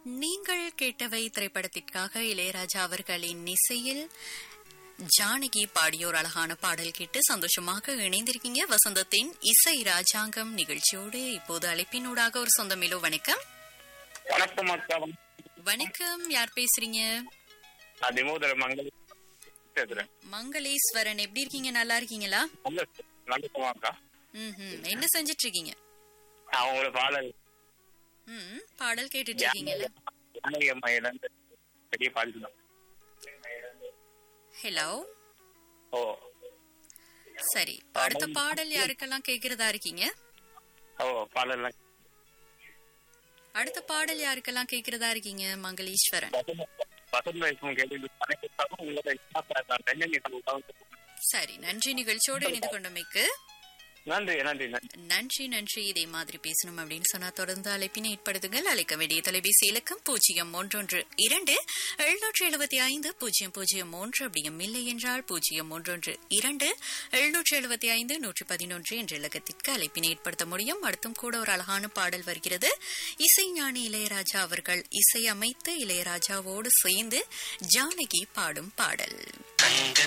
நீங்கள் கேட்டவை திரைப்படத்திற்காக இளையராஜா அவர்களின் இசையில் ஜானகி பாடியோர் அழகான பாடல் கேட்டு சந்தோஷமாக இணைந்திருக்கீங்க வசந்தத்தின் இசை ராஜாங்கம் நிகழ்ச்சியோடு இப்போது அழைப்பினூடாக ஒரு சொந்தமிலோ வணக்கம் வணக்கம் அக்கா வணக்கம் யார் பேசுறீங்க நான் திமோதர மங்கள பேசுறேன் மங்களேஸ்வரன் எப்படி இருக்கீங்க நல்லா இருக்கீங்களா நல்ல நல்ல அக்கா ம் என்ன செஞ்சிட்டு இருக்கீங்க நான் உங்களோட பாடல் ம் பாடல் கேட்டுட்டு இருக்கீங்கல்ல ஜானகி அம்மா இழந்து பெரிய பாடல் தான் ஹலோ ஓ சரி அடுத்த பாடல் யாருக்கெல்லாம் கேக்குறதா இருக்கீங்க ஓ பாடல்லாம் அடுத்த பாடல் யாருக்கெல்லாம் கேக்குறதா இருக்கீங்க மங்களீஸ்வரன் வசந்த வயசும் கேட்டு அனைத்துக்காகவும் உங்களோட ரஞ்சனி சரி நன்றி நிகழ்ச்சியோடு இணைந்து கொண்டமைக்கு நன்றி நன்றி நன்றி நன்றி நன்றி இதே மாதிரி பேசணும் அப்படின்னு சொன்னா தொடர்ந்து அழைப்பினை ஏற்படுத்துங்கள் அழைக்க வேண்டிய தொலைபேசி இலக்கம் பூஜ்ஜியம் ஒன்றொன்று இரண்டு எழுநூற்றி எழுபத்தி ஐந்து பூஜ்ஜியம் பூஜ்ஜியம் மூன்று அப்படியும் இல்லை என்றால் பூஜ்ஜியம் ஒன்றொன்று இரண்டு எழுநூற்றி எழுபத்தி ஐந்து நூற்றி பதினொன்று என்ற இலக்கத்திற்கு அழைப்பினை ஏற்படுத்த முடியும் அடுத்தும் கூட ஒரு அழகான பாடல் வருகிறது இசைஞானி இளையராஜா அவர்கள் இசையமைத்து இளையராஜாவோடு சேர்ந்து ஜானகி பாடும் பாடல் தங்க